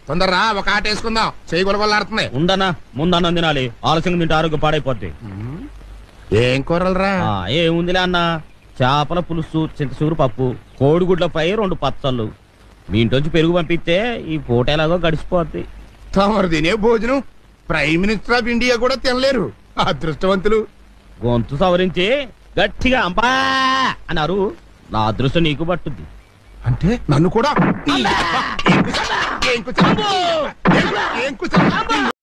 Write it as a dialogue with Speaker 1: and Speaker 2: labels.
Speaker 1: తొందరరా ఒక ఆట వేసుకుందాం చేయి గొలగొల్లాడుతుంది
Speaker 2: ఉండనా ముందన్నం తినాలి ఆలస్యంగా తింటే ఆరోగ్యం పాడైపోద్ది
Speaker 1: ఏం కూరలరా
Speaker 2: ఆ, ఏముందిలే అన్న చేపల పులుసు చింతసూరు పప్పు కోడిగుడ్ల ఫ్రై రెండు పచ్చళ్ళు మీ ఇంటి పెరుగు పంపిస్తే ఈ పూట ఎలాగో గడిచిపోద్ది
Speaker 1: తమరు తినే భోజనం ప్రైమ్ మినిస్టర్ ఆఫ్ ఇండియా కూడా తినలేరు అదృష్టవంతులు
Speaker 2: గొంతు సవరించి గట్టిగా అంబా అన్నారు నా అదృష్టం నీకు పట్టుద్ది
Speaker 1: అంటే నన్ను కూడా ఏం కుశలం? ఏం కుశలం? ఏం కుశలం?